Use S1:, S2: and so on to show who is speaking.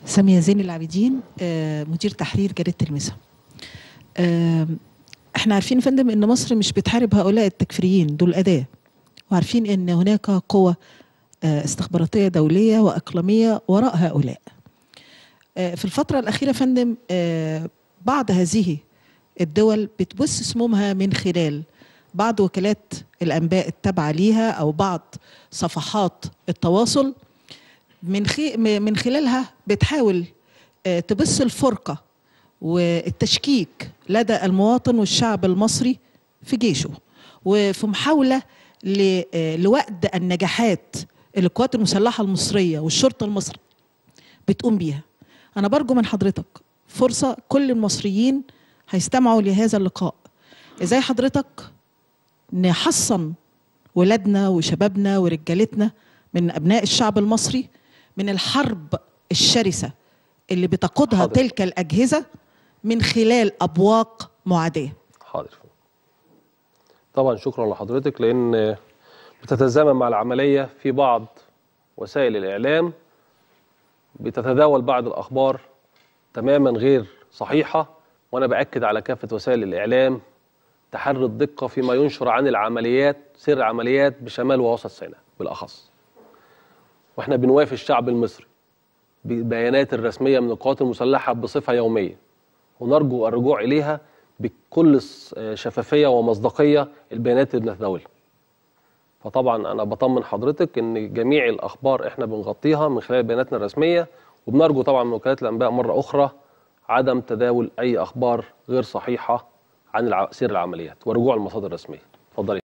S1: سامية زين العابدين آه، مدير تحرير جريدة المسا آه، احنا عارفين يا فندم ان مصر مش بتحارب هؤلاء التكفيريين دول أداة وعارفين ان هناك قوة آه، استخباراتية دولية وإقليمية وراء هؤلاء آه، في الفترة الأخيرة يا فندم آه، بعض هذه الدول بتبث سمومها من خلال بعض وكالات الأنباء التابعة ليها أو بعض صفحات التواصل من خي... م- من خلالها بتحاول آه، تبث الفرقة والتشكيك لدى المواطن والشعب المصري في جيشه وفي محاولة ل... آه، لوأد النجاحات اللي القوات المسلحة المصرية والشرطة المصرية بتقوم بيها أنا برجو من حضرتك فرصة كل المصريين هيستمعوا لهذا اللقاء إزاي حضرتك نحصن ولادنا وشبابنا ورجالتنا من أبناء الشعب المصري من الحرب الشرسة اللي بتقودها
S2: حاضر.
S1: تلك الأجهزة من خلال أبواق معادية
S2: حاضر طبعا شكرا لحضرتك لان بتتزامن مع العمليه في بعض وسائل الاعلام بتتداول بعض الاخبار تماما غير صحيحه وانا باكد على كافه وسائل الاعلام تحري الدقه فيما ينشر عن العمليات سر عمليات بشمال ووسط سيناء بالاخص واحنا بنوافي الشعب المصري بالبيانات الرسميه من القوات المسلحه بصفه يوميه ونرجو الرجوع اليها بكل س- شفافيه ومصداقيه البيانات اللي بنتداولها. فطبعا انا بطمن حضرتك ان جميع الاخبار احنا بنغطيها من خلال بياناتنا الرسميه وبنرجو طبعا من وكالات الانباء مره اخرى عدم تداول اي اخبار غير صحيحه عن الع- سير العمليات ورجوع المصادر الرسميه. اتفضلي.